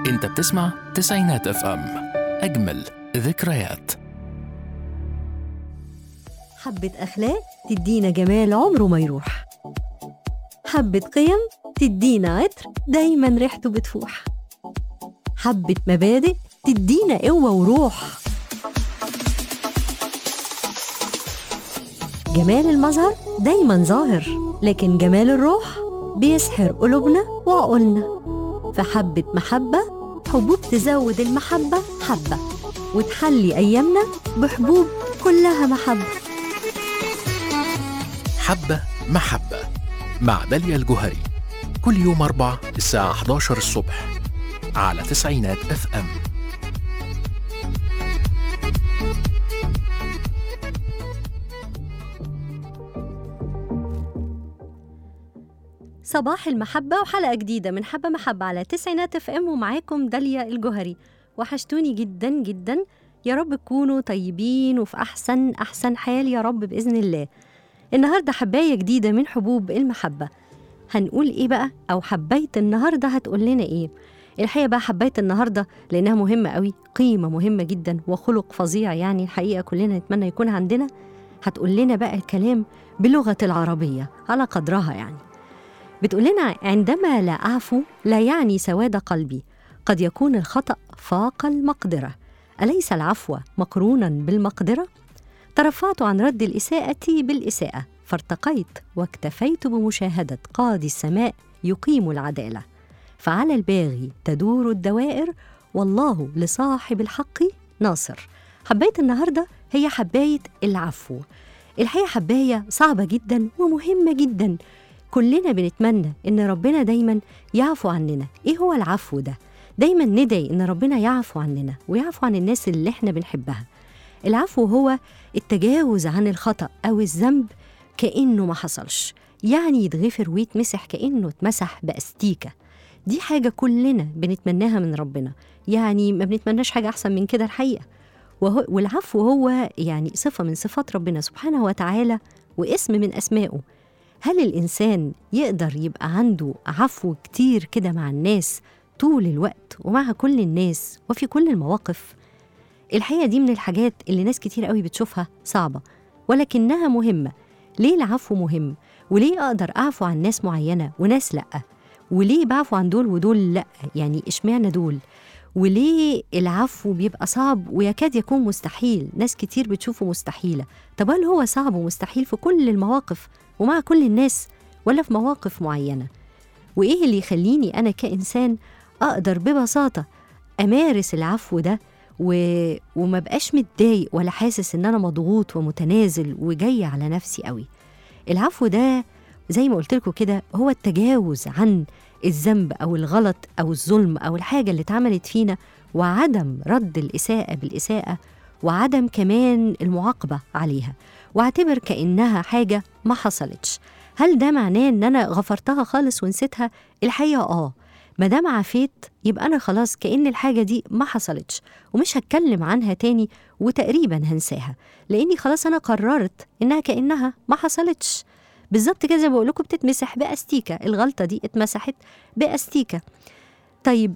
انت بتسمع تسعينات اف ام اجمل ذكريات حبة أخلاق تدينا جمال عمره ما يروح حبة قيم تدينا عطر دايما ريحته بتفوح حبة مبادئ تدينا قوة وروح جمال المظهر دايما ظاهر لكن جمال الروح بيسحر قلوبنا وعقولنا فحبة محبة حبوب تزود المحبة حبة وتحلي أيامنا بحبوب كلها محبة حبة محبة مع داليا الجوهري كل يوم أربع الساعة 11 الصبح على تسعينات اف ام صباح المحبة وحلقة جديدة من حبة محبة على تسعينات اف ام ومعاكم داليا الجوهري وحشتوني جدا جدا يا رب تكونوا طيبين وفي أحسن أحسن حال يا رب بإذن الله النهاردة حباية جديدة من حبوب المحبة هنقول إيه بقى أو حباية النهاردة هتقول لنا إيه الحقيقة بقى حباية النهاردة لأنها مهمة قوي قيمة مهمة جدا وخلق فظيع يعني الحقيقة كلنا نتمنى يكون عندنا هتقول لنا بقى الكلام بلغة العربية على قدرها يعني بتقول لنا عندما لا أعفو لا يعني سواد قلبي قد يكون الخطأ فاق المقدرة أليس العفو مقرونا بالمقدرة؟ ترفعت عن رد الإساءة بالإساءة فارتقيت واكتفيت بمشاهدة قاضي السماء يقيم العدالة فعلى الباغي تدور الدوائر والله لصاحب الحق ناصر حباية النهاردة هي حباية العفو الحقيقة حباية صعبة جدا ومهمة جدا كلنا بنتمنى إن ربنا دايما يعفو عننا إيه هو العفو ده؟ دايما ندعي إن ربنا يعفو عننا ويعفو عن الناس اللي احنا بنحبها العفو هو التجاوز عن الخطأ أو الذنب كأنه ما حصلش يعني يتغفر ويتمسح كأنه اتمسح بأستيكة دي حاجة كلنا بنتمناها من ربنا يعني ما بنتمناش حاجة أحسن من كده الحقيقة وهو والعفو هو يعني صفة من صفات ربنا سبحانه وتعالى واسم من أسمائه هل الإنسان يقدر يبقى عنده عفو كتير كده مع الناس طول الوقت ومع كل الناس وفي كل المواقف الحقيقة دي من الحاجات اللي ناس كتير قوي بتشوفها صعبة ولكنها مهمة ليه العفو مهم وليه أقدر أعفو عن ناس معينة وناس لأ وليه بعفو عن دول ودول لأ يعني إشمعنى دول وليه العفو بيبقى صعب ويكاد يكون مستحيل ناس كتير بتشوفه مستحيلة طب هل هو صعب ومستحيل في كل المواقف ومع كل الناس ولا في مواقف معينة وإيه اللي يخليني أنا كإنسان أقدر ببساطة أمارس العفو ده و... وما بقاش متضايق ولا حاسس إن أنا مضغوط ومتنازل وجاي على نفسي قوي العفو ده زي ما قلت لكم كده هو التجاوز عن الذنب أو الغلط أو الظلم أو الحاجة اللي اتعملت فينا وعدم رد الإساءة بالإساءة وعدم كمان المعاقبة عليها واعتبر كأنها حاجة ما حصلتش هل ده معناه ان انا غفرتها خالص ونسيتها الحقيقه اه ما دام عافيت يبقى انا خلاص كأن الحاجه دي ما حصلتش ومش هتكلم عنها تاني وتقريبا هنساها لاني خلاص انا قررت انها كأنها ما حصلتش بالظبط كده زي ما بقول لكم بتتمسح باستيكه الغلطه دي اتمسحت باستيكه طيب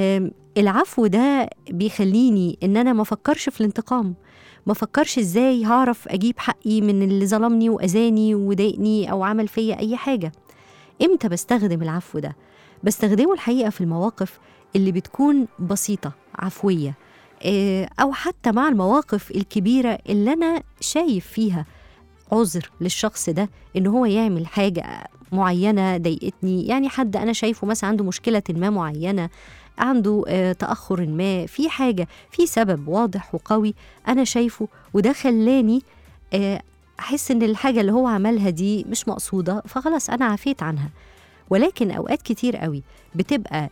العفو ده بيخليني ان انا ما افكرش في الانتقام ما فكرش ازاي هعرف اجيب حقي من اللي ظلمني واذاني وضايقني او عمل فيا اي حاجه امتى بستخدم العفو ده بستخدمه الحقيقه في المواقف اللي بتكون بسيطه عفويه او حتى مع المواقف الكبيره اللي انا شايف فيها عذر للشخص ده ان هو يعمل حاجه معينه ضايقتني يعني حد انا شايفه مثلا عنده مشكله ما معينه عنده تأخر ما في حاجة في سبب واضح وقوي أنا شايفه وده خلاني أحس إن الحاجة اللي هو عملها دي مش مقصودة فخلاص أنا عفيت عنها ولكن أوقات كتير قوي بتبقى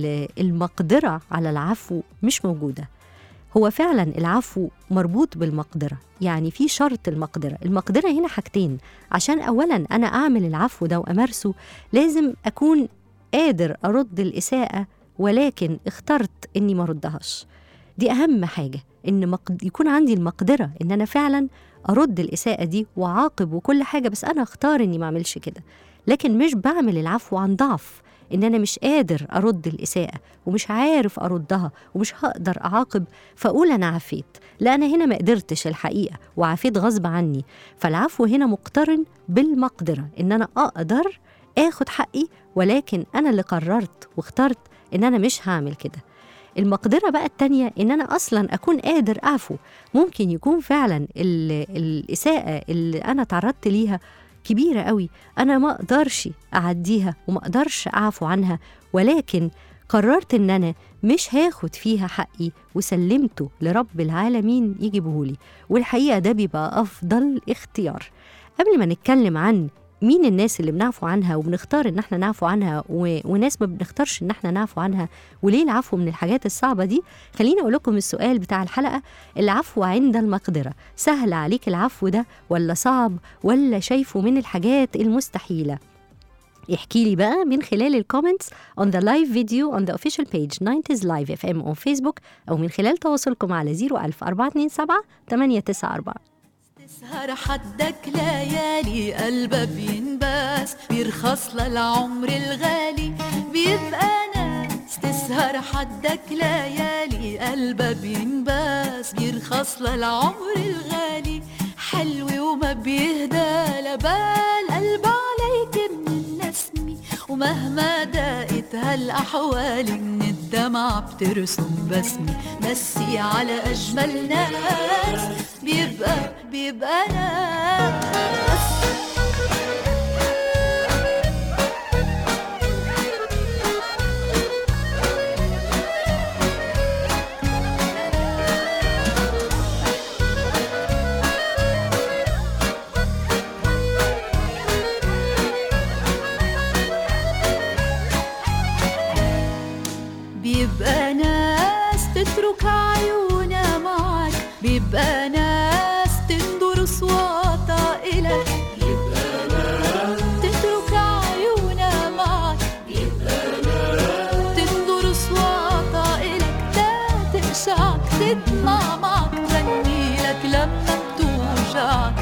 المقدرة على العفو مش موجودة هو فعلا العفو مربوط بالمقدرة يعني في شرط المقدرة المقدرة هنا حاجتين عشان أولا أنا أعمل العفو ده وأمارسه لازم أكون قادر أرد الإساءة ولكن اخترت اني ما ردهاش دي اهم حاجه ان مقد... يكون عندي المقدره ان انا فعلا ارد الاساءه دي واعاقب وكل حاجه بس انا اختار اني ما اعملش كده لكن مش بعمل العفو عن ضعف ان انا مش قادر ارد الاساءه ومش عارف اردها ومش هقدر اعاقب فاقول انا عفيت لا انا هنا ما قدرتش الحقيقه وعفيت غصب عني فالعفو هنا مقترن بالمقدره ان انا اقدر اخد حقي ولكن انا اللي قررت واخترت ان انا مش هعمل كده المقدرة بقى التانية إن أنا أصلا أكون قادر أعفو ممكن يكون فعلا ال- الإساءة اللي أنا تعرضت ليها كبيرة قوي أنا ما أقدرش أعديها وما أقدرش أعفو عنها ولكن قررت إن أنا مش هاخد فيها حقي وسلمته لرب العالمين يجيبهولي والحقيقة ده بيبقى أفضل اختيار قبل ما نتكلم عن مين الناس اللي بنعفو عنها وبنختار ان احنا نعفو عنها و... وناس ما بنختارش ان احنا نعفو عنها وليه العفو من الحاجات الصعبة دي خليني اقول لكم السؤال بتاع الحلقة العفو عند المقدرة سهل عليك العفو ده ولا صعب ولا شايفه من الحاجات المستحيلة احكي لي بقى من خلال الكومنتس on the live video on the official page 90s live FM on Facebook أو من خلال تواصلكم على 01000 427 894 تسهر حدك ليالي قلبه بينباس بيرخص للعمر الغالي بيبقى ناس تسهر حدك ليالي قلبه بينباس بيرخص للعمر الغالي حلو وما بيهدى لبال قلب عليك من النسمي ومهما دقت هالأحوال من الدمع بترسم بسمي مسي على أجمل ناس بيبقى بيبقى ناس بيبقى ناس تترك عيونها معك بيبقى ناس تندر صواتها إلك تترك عيونها معك تندر صواتها إلك لا تقشعك تدمع معك تغني لك لما بتوجعك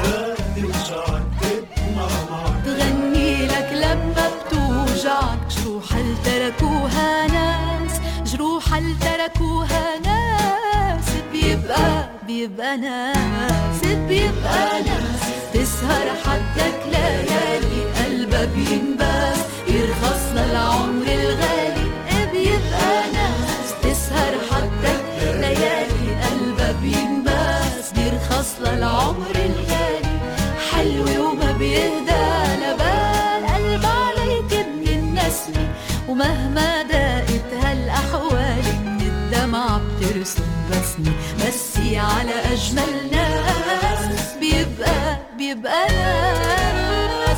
تغني لك لما بتوجعك جروح اللي تركوها ناس جروح اللي تركوها ناس بيبقى بيبقى ناس بيبقى ناس تسهر حدك ليالي قلبها بينباس يرخص للعمر الغالي بيبقى ناس تسهر حدك ليالي قلبها بينباس بيرخص للعمر الغالي حلو وما بيهدى لبال قلب عليك من النسمة ومهما دقت هالأحوال من الدمع بترسم بسمة مسي على أجمل ناس بيبقى بيبقى ناس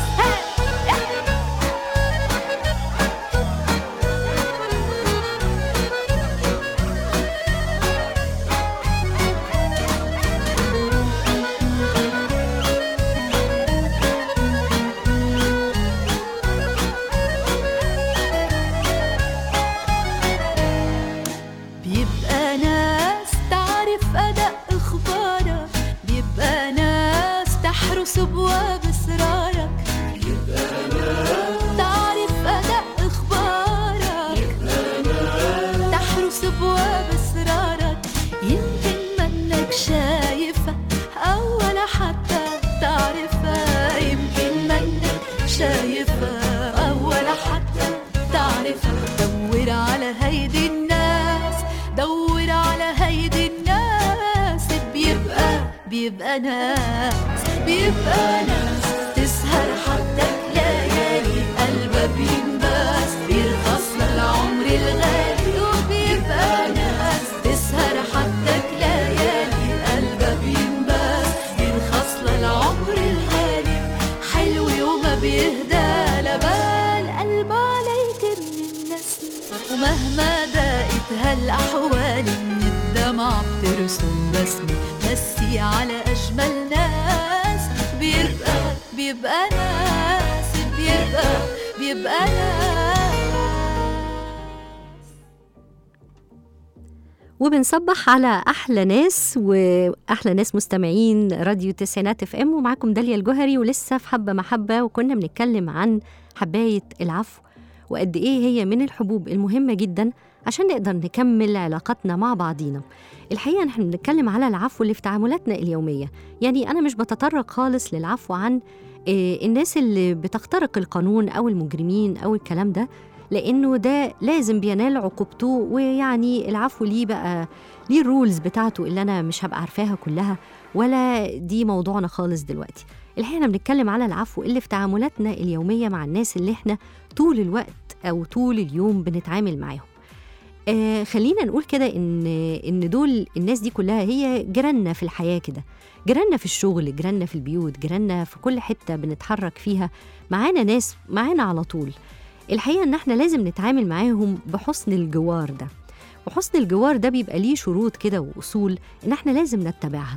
بيبقى ناس تعرف أداء إخبارك بيبقى ناس تحرس أبواب أسرارك تعرف أداء إخبارك تحرس أبواب أسرارك يمكن منك شايفة أو ولا حتى تعرفها يمكن منك شايفة أو ولا حتى تعرفها دور على هيدي الناس دور على هيدي الناس بيبقى بيبقى ناس بيبقى ناس تسهر حدك ليالي قلبها بينباس بيرخص للعمر الغالي وبيبقى ناس تسهر حدك ليالي قلبها بينباس بيرخص للعمر الغالي حلو وما بيهدى لبال قلب عليك من النسم ومهما دقت هالأحوال من الدمع بترسم بسمة مسي على أجمل ناس بيبقى بيبقى ناس بيبقى بيبقى ناس وبنصبح على احلى ناس واحلى ناس مستمعين راديو تسعينات اف ام ومعاكم داليا الجوهري ولسه في حبه محبه وكنا بنتكلم عن حبايه العفو وقد إيه هي من الحبوب المهمة جدا عشان نقدر نكمل علاقتنا مع بعضينا الحقيقة نحن بنتكلم على العفو اللي في تعاملاتنا اليومية يعني أنا مش بتطرق خالص للعفو عن آه، الناس اللي بتخترق القانون أو المجرمين أو الكلام ده لأنه ده لازم بينال عقوبته ويعني العفو ليه بقى ليه الرولز بتاعته اللي أنا مش هبقى عارفاها كلها ولا دي موضوعنا خالص دلوقتي الحقيقة احنا بنتكلم على العفو اللي في تعاملاتنا اليومية مع الناس اللي احنا طول الوقت أو طول اليوم بنتعامل معاهم آه خلينا نقول كده ان ان دول الناس دي كلها هي جيراننا في الحياه كده جيراننا في الشغل جيراننا في البيوت جيراننا في كل حته بنتحرك فيها معانا ناس معانا على طول الحقيقه ان احنا لازم نتعامل معاهم بحسن الجوار ده وحسن الجوار ده بيبقى ليه شروط كده واصول ان احنا لازم نتبعها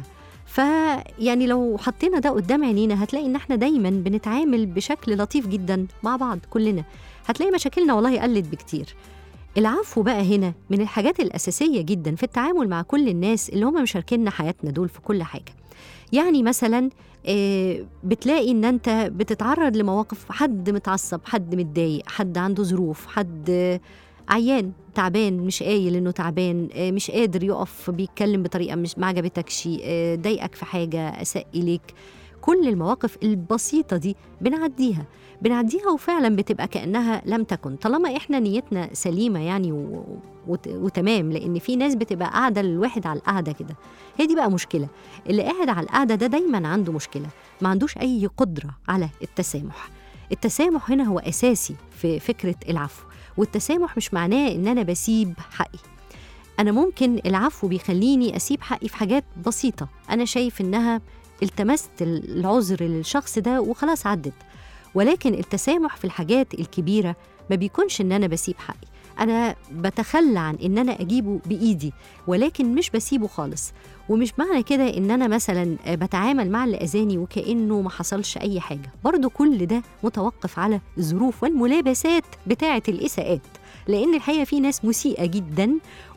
فيعني لو حطينا ده قدام عينينا هتلاقي ان احنا دايما بنتعامل بشكل لطيف جدا مع بعض كلنا هتلاقي مشاكلنا والله قلت بكتير العفو بقى هنا من الحاجات الأساسية جدا في التعامل مع كل الناس اللي هم مشاركيننا حياتنا دول في كل حاجة يعني مثلا آه، بتلاقي ان انت بتتعرض لمواقف حد متعصب حد متضايق حد عنده ظروف حد آه، عيان تعبان مش قايل انه تعبان آه، مش قادر يقف بيتكلم بطريقه مش ما عجبتكش آه، ضايقك في حاجه اساء اليك كل المواقف البسيطه دي بنعديها بنعديها وفعلا بتبقى كانها لم تكن طالما احنا نيتنا سليمه يعني و... وت... وتمام لان في ناس بتبقى قاعده الواحد على القعده كده هي دي بقى مشكله اللي قاعد على القعده ده دايما عنده مشكله ما عندوش اي قدره على التسامح التسامح هنا هو اساسي في فكره العفو والتسامح مش معناه ان انا بسيب حقي انا ممكن العفو بيخليني اسيب حقي في حاجات بسيطه انا شايف انها التمست العذر للشخص ده وخلاص عدت ولكن التسامح في الحاجات الكبيره ما بيكونش ان انا بسيب حقي انا بتخلى عن ان انا اجيبه بايدي ولكن مش بسيبه خالص ومش معنى كده ان انا مثلا بتعامل مع اللي اذاني وكانه ما حصلش اي حاجه برضو كل ده متوقف على الظروف والملابسات بتاعه الاساءات لان الحقيقه في ناس مسيئه جدا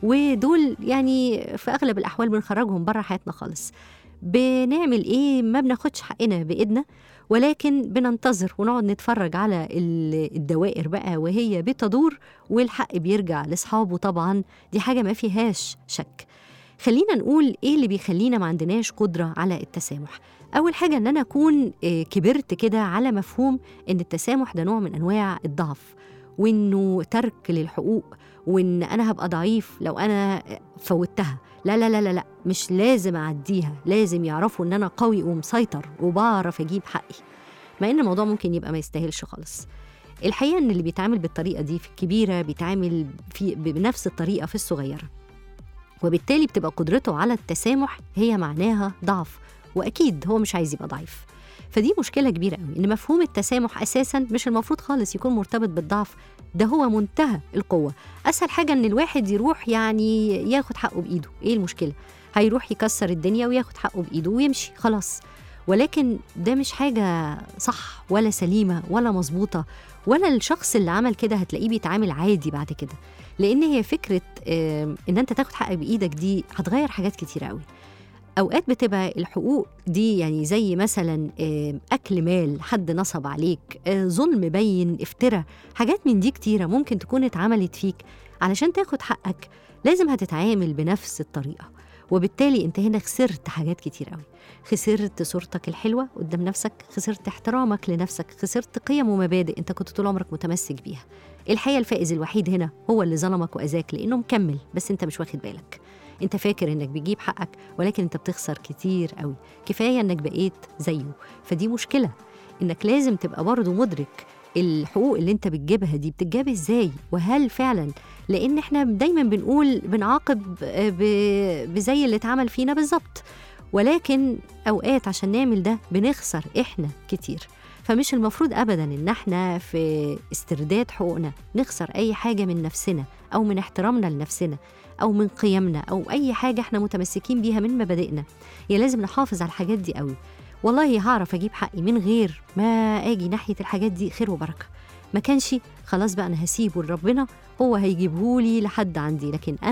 ودول يعني في اغلب الاحوال بنخرجهم بره حياتنا خالص بنعمل ايه ما بناخدش حقنا بايدنا ولكن بننتظر ونقعد نتفرج على ال- الدوائر بقى وهي بتدور والحق بيرجع لاصحابه طبعا دي حاجه ما فيهاش شك خلينا نقول ايه اللي بيخلينا ما عندناش قدره على التسامح اول حاجه ان انا اكون آه، كبرت كده على مفهوم ان التسامح ده نوع من انواع الضعف وانه ترك للحقوق وان انا هبقى ضعيف لو انا فوتها لا لا لا لا لا مش لازم اعديها لازم يعرفوا ان انا قوي ومسيطر وبعرف اجيب حقي مع ان الموضوع ممكن يبقى ما يستاهلش خالص الحقيقه ان اللي بيتعامل بالطريقه دي في الكبيره بيتعامل في بنفس الطريقه في الصغيره وبالتالي بتبقى قدرته على التسامح هي معناها ضعف واكيد هو مش عايز يبقى ضعيف فدي مشكله كبيره قوي ان مفهوم التسامح اساسا مش المفروض خالص يكون مرتبط بالضعف ده هو منتهى القوه اسهل حاجه ان الواحد يروح يعني ياخد حقه بايده ايه المشكله هيروح يكسر الدنيا وياخد حقه بايده ويمشي خلاص ولكن ده مش حاجه صح ولا سليمه ولا مظبوطه ولا الشخص اللي عمل كده هتلاقيه بيتعامل عادي بعد كده لان هي فكره آم، ان انت تاخد حقك بايدك دي هتغير حاجات كتير قوي اوقات بتبقى الحقوق دي يعني زي مثلا آم، اكل مال حد نصب عليك آه، ظلم بين افتراء حاجات من دي كتيره ممكن تكون اتعملت فيك علشان تاخد حقك لازم هتتعامل بنفس الطريقه وبالتالي انت هنا خسرت حاجات كتير قوي خسرت صورتك الحلوه قدام نفسك خسرت احترامك لنفسك خسرت قيم ومبادئ انت كنت طول عمرك متمسك بيها الحقيقه الفائز الوحيد هنا هو اللي ظلمك واذاك لانه مكمل بس انت مش واخد بالك انت فاكر انك بتجيب حقك ولكن انت بتخسر كتير قوي كفايه انك بقيت زيه فدي مشكله انك لازم تبقى برضه مدرك الحقوق اللي انت بتجيبها دي بتتجاب ازاي وهل فعلا لان احنا دايما بنقول بنعاقب آه، ب- بزي اللي اتعمل فينا بالظبط ولكن اوقات عشان نعمل ده بنخسر احنا كتير فمش المفروض ابدا ان احنا في استرداد حقوقنا نخسر اي حاجه من نفسنا او من احترامنا لنفسنا او من قيمنا او اي حاجه احنا متمسكين بيها من مبادئنا يا لازم نحافظ على الحاجات دي قوي والله هعرف اجيب حقي من غير ما اجي ناحيه الحاجات دي خير وبركه ما كانش خلاص بقى انا هسيبه لربنا هو هيجيبهولي لحد عندي لكن انا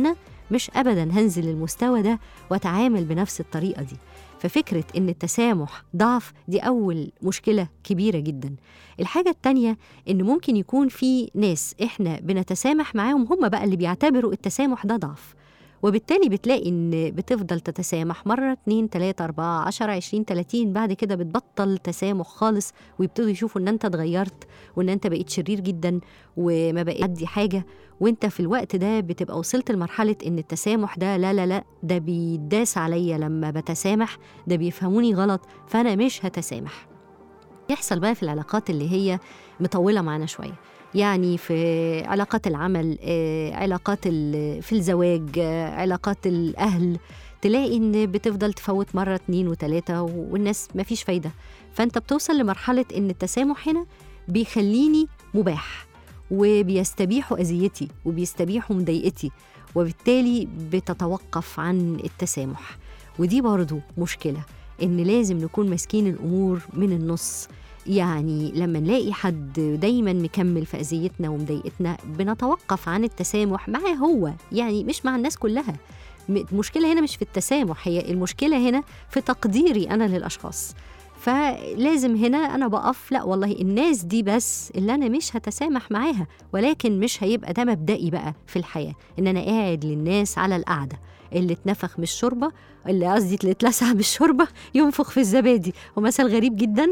مش ابدا هنزل المستوى ده واتعامل بنفس الطريقه دي ففكره ان التسامح ضعف دي اول مشكله كبيره جدا الحاجه التانيه ان ممكن يكون في ناس احنا بنتسامح معاهم هم بقى اللي بيعتبروا التسامح ده ضعف وبالتالي بتلاقي ان بتفضل تتسامح مرة اتنين تلاتة أربعة عشرة عشرين تلاتين بعد كده بتبطل تسامح خالص ويبتدوا يشوفوا ان انت اتغيرت وان انت بقيت شرير جدا وما بقيت عندي حاجة وانت في الوقت ده بتبقى وصلت لمرحلة ان التسامح ده لا لا لا ده بيداس عليا لما بتسامح ده بيفهموني غلط فانا مش هتسامح يحصل بقى في العلاقات اللي هي مطولة معانا شوية يعني في علاقات العمل آه، علاقات ال- في الزواج آه، علاقات الأهل تلاقي إن بتفضل تفوت مرة اتنين وتلاتة والناس مفيش فايدة فأنت بتوصل لمرحلة إن التسامح هنا بيخليني مباح وبيستبيحوا أذيتي وبيستبيحوا مضايقتي وبالتالي بتتوقف عن التسامح ودي برضو مشكلة إن لازم نكون ماسكين الأمور من النص يعني لما نلاقي حد دايما مكمل في أذيتنا ومضايقتنا بنتوقف عن التسامح معاه هو يعني مش مع الناس كلها م- المشكلة هنا مش في التسامح هي المشكلة هنا في تقديري أنا للأشخاص فلازم هنا أنا بقف لا والله الناس دي بس اللي أنا مش هتسامح معاها ولكن مش هيبقى ده مبدئي بقى في الحياة إن أنا قاعد للناس على القعدة اللي اتنفخ من الشوربة اللي قصدي اللي اتلسع من الشوربة ينفخ في الزبادي ومثل غريب جدا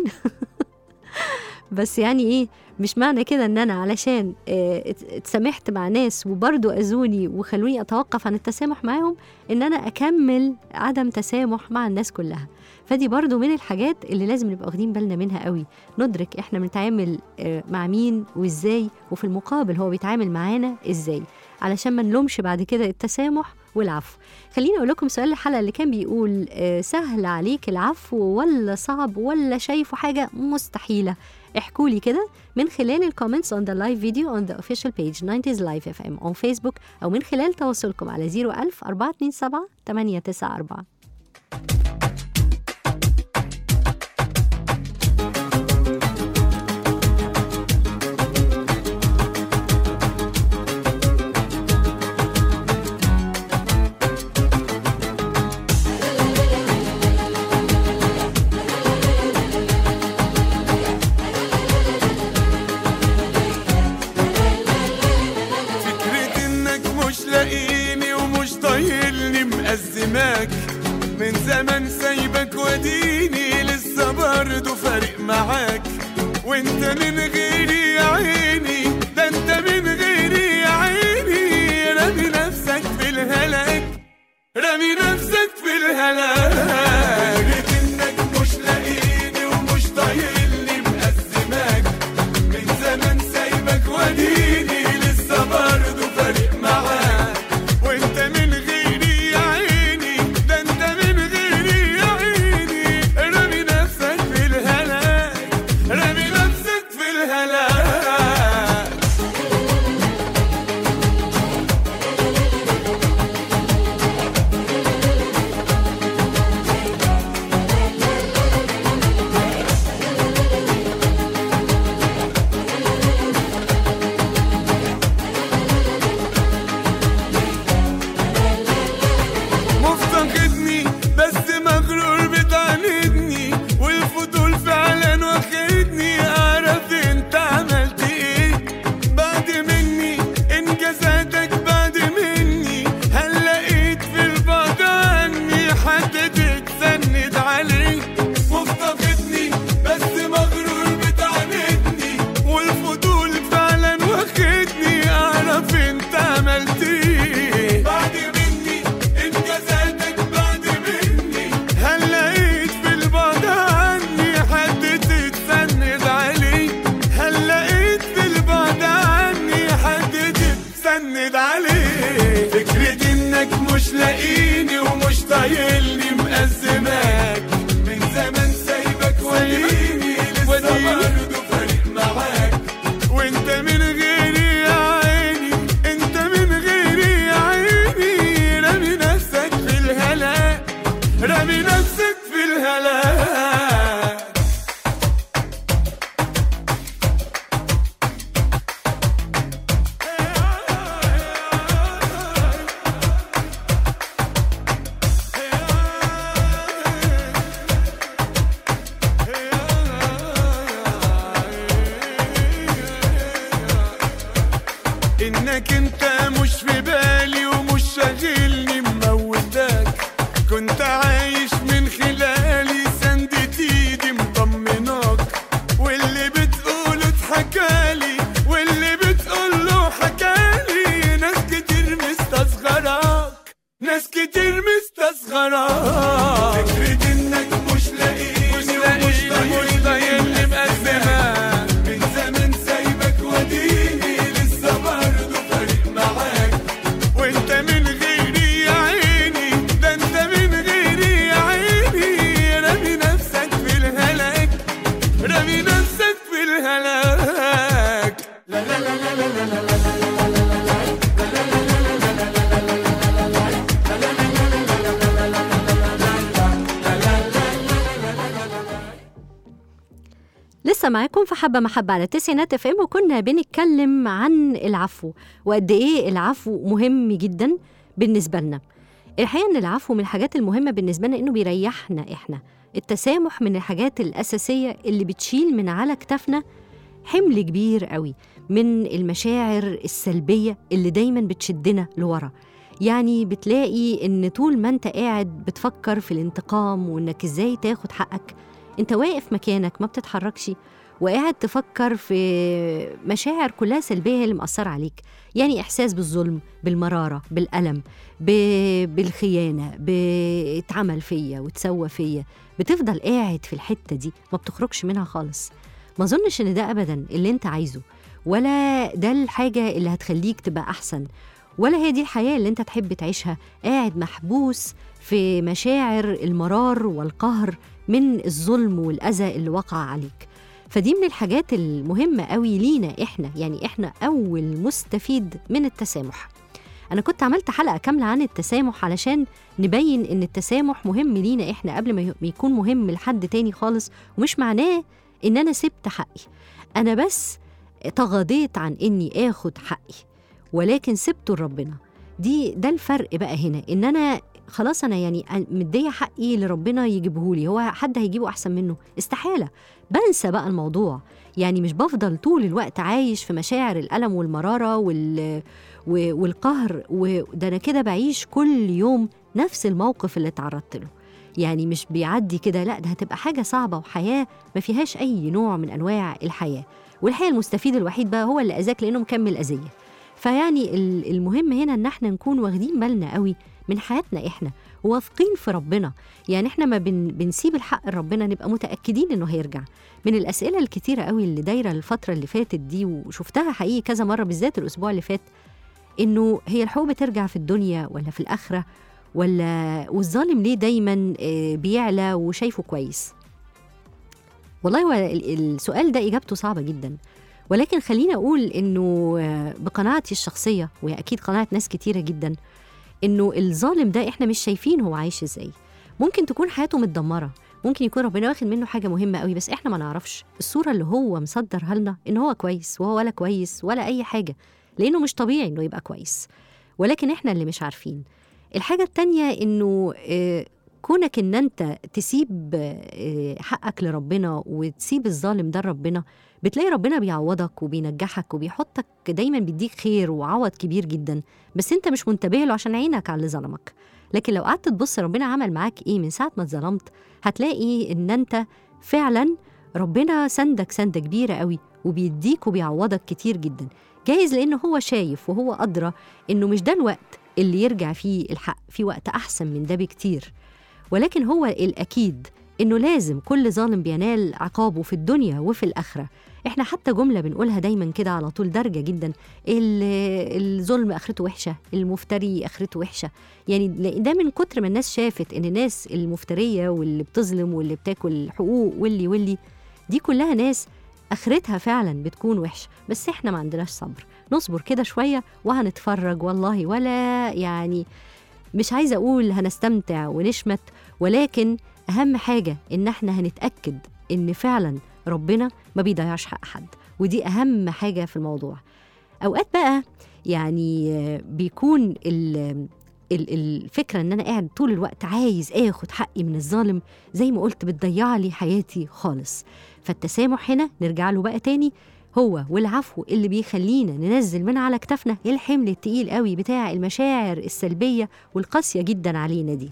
بس يعني ايه مش معنى كده ان انا علشان آه، ات- اتسامحت مع ناس وبرضو اذوني وخلوني اتوقف عن التسامح معاهم ان انا اكمل عدم تسامح مع الناس كلها فدي برضو من الحاجات اللي لازم نبقى واخدين بالنا منها قوي ندرك احنا بنتعامل آه، مع مين وازاي وفي المقابل هو بيتعامل معانا ازاي علشان ما نلومش بعد كده التسامح والعفو خليني اقول لكم سؤال الحلقه اللي كان بيقول آه، سهل عليك العفو ولا صعب ولا شايفه حاجه مستحيله احكوا لي كده من خلال الكومنتس on the live video on the official page 90s Live FM on Facebook أو من خلال تواصلكم على 01000 427 894 فكرة انك مش لاقيني ومش طايلني مأزماك من زمان سايبك وديني لسه برضه فارق معاك وانت من غيري يا عيني ده انت من غيري يا عيني رامي نفسك في الهلاك رامي نفسك في الهلاك فكرة انك مش لاقيني ومش طايلني مأزماك من زمان سايبك وديني لسه برضه فارق معاك وانت من غيري يا عيني ده انت من غيري يا عيني رامي نفسك في الهلاك رامي نفسك في الهلاك مفتقدني بس مغرور بتعاندني والفضول فعلا واخدني اعرف انت عملت ايه بعد مني انجازاتك بعد مني هل لقيت في البعد عني حد تتسند عليه مفتقدني بس مغرور بتعاندني والفضول فعلا واخدني اعرف انت عملت ايه بعد مني انجازاتك بعد مني هل لقيت في البعد عني حد تتسند عليه هل لقيت في البعد عني حد تتسند عليه فكرة انك مش لاقيني ومش طايلني مأزماك من زمان سايبك وديني لسه برضه فارق معاك وانت من غيري يا عيني انت من غيري يا عيني رامي نفسك في الهلاك رامي نفسك في الهلاك انك انت مش في بالي ومش شاغلني مموتاك كنت عايش من خلالي سندت ايدي مطمناك واللي بتقوله اتحكالي واللي بتقوله حكالي ناس كتير مستصغراك ناس كتير مستصغراك فكرة انك مش لاقيني مش لاقيني مش لاقيني مقسمة من زمان سايبك وديني لسه برضه فارق معاك وانت من غيري يا عيني ده انت من غيري يا عيني رامي نفسك في الهلاك رامي نفسك في الهلاك لا لا لا لا لا لا لا لسه معاكم في حبة محبة على تسعينات اف ام وكنا بنتكلم عن العفو وقد ايه العفو مهم جدا بالنسبة لنا الحقيقة ان العفو من الحاجات المهمة بالنسبة لنا انه بيريحنا احنا التسامح من الحاجات الأساسية اللي بتشيل من على كتافنا حمل كبير قوي من المشاعر السلبية اللي دايما بتشدنا لورا يعني بتلاقي ان طول ما انت قاعد بتفكر في الانتقام وانك ازاي تاخد حقك انت واقف مكانك ما بتتحركش وقاعد تفكر في مشاعر كلها سلبيه هي اللي مأثرة عليك يعني احساس بالظلم بالمراره بالالم ب- بالخيانه باتعمل فيا وتسوى فيا بتفضل قاعد في الحته دي ما بتخرجش منها خالص ما اظنش ان ده ابدا اللي انت عايزه ولا ده الحاجه اللي هتخليك تبقى احسن ولا هي دي الحياه اللي انت تحب تعيشها قاعد محبوس في مشاعر المرار والقهر من الظلم والاذى اللي وقع عليك فدي من الحاجات المهمه قوي لينا احنا يعني احنا اول مستفيد من التسامح انا كنت عملت حلقه كامله عن التسامح علشان نبين ان التسامح مهم لينا احنا قبل ما ي- ما يكون مهم لحد تاني خالص ومش معناه ان انا سبت حقي انا بس تغاضيت عن اني اخد حقي ولكن سبته لربنا دي ده الفرق بقى هنا ان انا خلاص انا يعني مديه حقي لربنا يجيبهولي هو حد هيجيبه احسن منه استحاله بنسى بقى الموضوع يعني مش بفضل طول الوقت عايش في مشاعر الالم والمراره وال و- والقهر وده انا كده بعيش كل يوم نفس الموقف اللي اتعرضت له يعني مش بيعدي كده لا ده هتبقى حاجه صعبه وحياه ما فيهاش اي نوع من انواع الحياه والحقيقه المستفيد الوحيد بقى هو اللي اذاك لانه مكمل اذيه فيعني ال- المهم هنا ان احنا نكون واخدين بالنا قوي من حياتنا احنا واثقين في ربنا يعني احنا ما بن بنسيب الحق لربنا نبقى متاكدين انه هيرجع من الاسئله الكتيره قوي اللي دايره الفتره اللي فاتت دي وشفتها حقيقي كذا مره بالذات الاسبوع اللي فات انه هي الحقوق بترجع في الدنيا ولا في الاخره ولا والظالم ليه دايما آه، بيعلى وشايفه كويس والله هو ال- السؤال ده اجابته صعبه جدا ولكن خليني اقول انه آه، بقناعتي الشخصيه وهي اكيد قناعه ناس كتيره جدا انه الظالم ده احنا مش شايفين هو عايش ازاي ممكن تكون حياته متدمره ممكن يكون ربنا واخد منه حاجه مهمه قوي بس احنا ما نعرفش الصوره اللي هو مصدرها لنا ان هو كويس وهو ولا كويس ولا اي حاجه لانه مش طبيعي انه يبقى كويس ولكن احنا اللي مش عارفين الحاجه التانية انه آه، كونك ان انت تسيب آه، حقك لربنا وتسيب الظالم ده لربنا بتلاقي ربنا بيعوضك وبينجحك وبيحطك دايما بيديك خير وعوض كبير جدا بس انت مش منتبه له عشان عينك على اللي ظلمك لكن لو قعدت تبص ربنا عمل معاك ايه من ساعه ما اتظلمت هتلاقي ان انت فعلا ربنا سندك سنده كبيره قوي وبيديك وبيعوضك كتير جدا جايز لانه هو شايف وهو ادرى انه مش ده الوقت اللي يرجع فيه الحق في وقت احسن من ده بكتير ولكن هو الاكيد انه لازم كل ظالم بينال عقابه في الدنيا وفي الاخره احنا حتى جمله بنقولها دايما كده على طول درجه جدا ال- الظلم اخرته وحشه المفتري اخرته وحشه يعني ده من كتر ما الناس شافت ان الناس المفتريه واللي بتظلم واللي بتاكل حقوق واللي واللي دي كلها ناس اخرتها فعلا بتكون وحشه بس احنا ما عندناش صبر نصبر كده شويه وهنتفرج والله ولا يعني مش عايزه اقول هنستمتع ونشمت ولكن اهم حاجه ان احنا هنتاكد ان فعلا ربنا ما بيضيعش حق حد ودي اهم حاجه في الموضوع اوقات بقى يعني آه، بيكون ال- ال- الفكره ان انا قاعد طول الوقت عايز اخد حقي من الظالم زي ما قلت بتضيع لي حياتي خالص فالتسامح هنا نرجع له بقى تاني هو والعفو اللي بيخلينا ننزل من على كتافنا الحمل التقيل قوي بتاع المشاعر السلبية والقاسية جدا علينا دي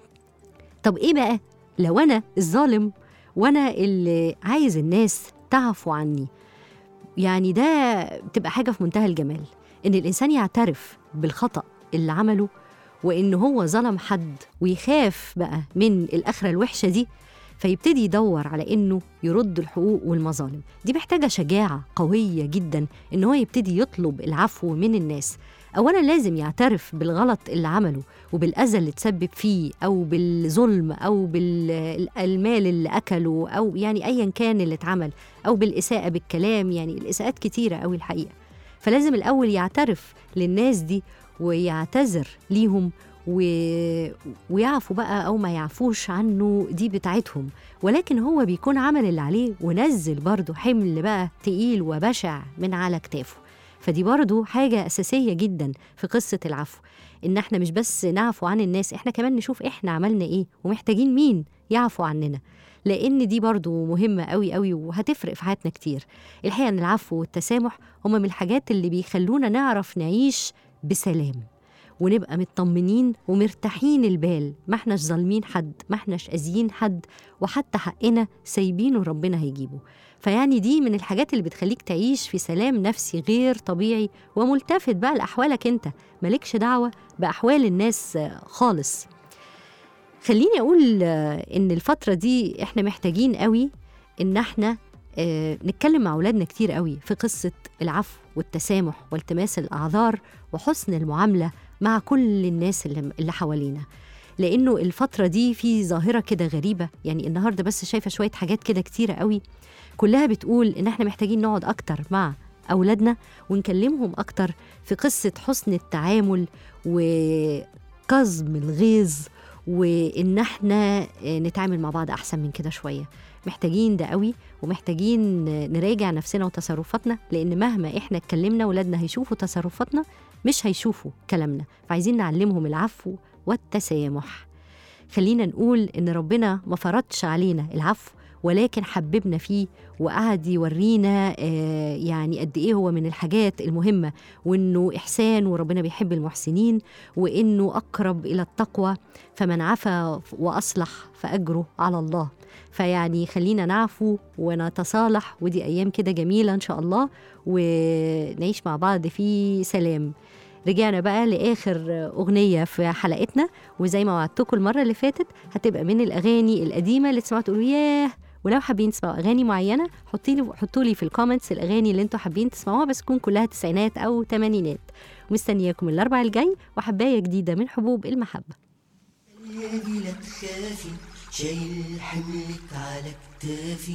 طب ايه بقى لو انا الظالم وانا اللي عايز الناس تعفو عني يعني ده بتبقى حاجة في منتهى الجمال إن الإنسان يعترف بالخطأ اللي عمله وإن هو ظلم حد ويخاف بقى من الآخرة الوحشة دي فيبتدي يدور على إنه يرد الحقوق والمظالم دي محتاجة شجاعة قوية جدا إن هو يبتدي يطلب العفو من الناس أولا لازم يعترف بالغلط اللي عمله وبالأذى اللي تسبب فيه أو بالظلم أو بالمال اللي أكله أو يعني أيا كان اللي اتعمل أو بالإساءة بالكلام يعني الإساءات كتيرة أوي الحقيقة فلازم الأول يعترف للناس دي ويعتذر ليهم و... ويعفوا بقى أو ما يعفوش عنه دي بتاعتهم ولكن هو بيكون عمل اللي عليه ونزل برضه حمل بقى تقيل وبشع من على كتافه فدي برضه حاجة أساسية جدا في قصة العفو إن احنا مش بس نعفو عن الناس احنا كمان نشوف احنا عملنا ايه ومحتاجين مين يعفو عننا لان دي برضو مهمه قوي قوي وهتفرق في حياتنا كتير الحقيقه ان العفو والتسامح هما من الحاجات اللي بيخلونا نعرف نعيش بسلام ونبقى مطمنين ومرتاحين البال ما احناش ظالمين حد ما احناش اذيين حد وحتى حقنا سايبينه ربنا هيجيبه فيعني دي من الحاجات اللي بتخليك تعيش في سلام نفسي غير طبيعي وملتفت بقى لأحوالك انت مالكش دعوة بأحوال الناس خالص خليني اقول ان الفتره دي احنا محتاجين قوي ان احنا نتكلم مع اولادنا كتير قوي في قصه العفو والتسامح والتماس الاعذار وحسن المعامله مع كل الناس اللي, اللي حوالينا لانه الفتره دي في ظاهره كده غريبه يعني النهارده بس شايفه شويه حاجات كده كتيره قوي كلها بتقول ان احنا محتاجين نقعد اكتر مع اولادنا ونكلمهم اكتر في قصه حسن التعامل وكظم الغيظ وان احنا نتعامل مع بعض احسن من كده شويه محتاجين ده قوي ومحتاجين نراجع نفسنا وتصرفاتنا لان مهما احنا اتكلمنا ولادنا هيشوفوا تصرفاتنا مش هيشوفوا كلامنا فعايزين نعلمهم العفو والتسامح خلينا نقول ان ربنا ما فرضش علينا العفو ولكن حببنا فيه وقعد يورينا آه يعني قد ايه هو من الحاجات المهمه وانه احسان وربنا بيحب المحسنين وانه اقرب الى التقوى فمن عفا واصلح فاجره على الله فيعني خلينا نعفو ونتصالح ودي ايام كده جميله ان شاء الله ونعيش مع بعض في سلام رجعنا بقى لاخر اغنيه في حلقتنا وزي ما وعدتكم المره اللي فاتت هتبقى من الاغاني القديمه اللي تسمعوا تقولوا ياه ولو حابين تسمعوا اغاني معينه حطي لي حطوا لي في الكومنتس الاغاني اللي انتوا حابين تسمعوها بس تكون كلها تسعينات او تمانينات ومستنياكم الاربع الجاي وحبايه جديده من حبوب المحبه يدي لا تخافي شايل حملك على كتافي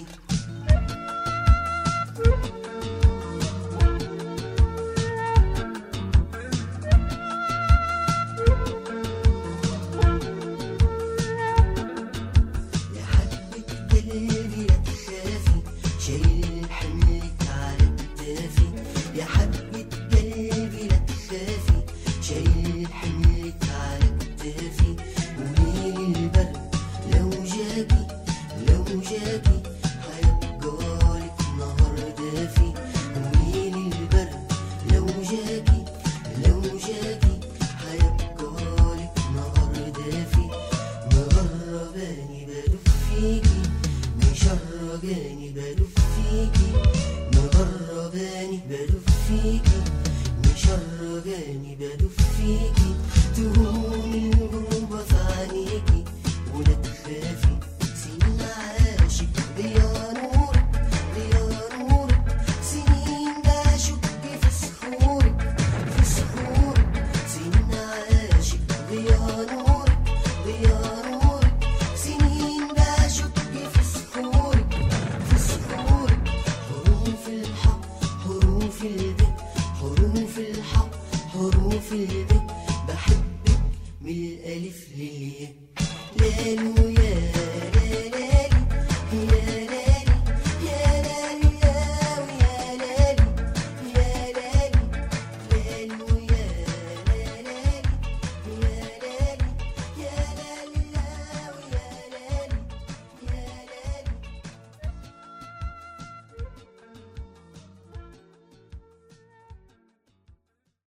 يا حبة قلبي لا تخافي شايل حملك على كتافي يا حبة قلبي لا تخافي شايل حملك على كتافي وليل البرد لو جاكي لو جاكي هيبقالك نهار دافي وليل البرد لو جاكي لو جاكي هيبقالك نهار دافي مغرباني بدف فيكي مشرجاني بدف فيكي مغرباني بدف فيكي مشرجاني بدف فيكي تهون الغربة في عينيكي ولا تخافي سنين عاشق يا نورك يا نورك سنين بشك في صخورك في صخورك سنين عاشق يا نورك يا نورك سنين بشك في صخورك في صخورك حروف الحق حروف البيت حروف الحق حروف البيت بحبك من الألف للياء لا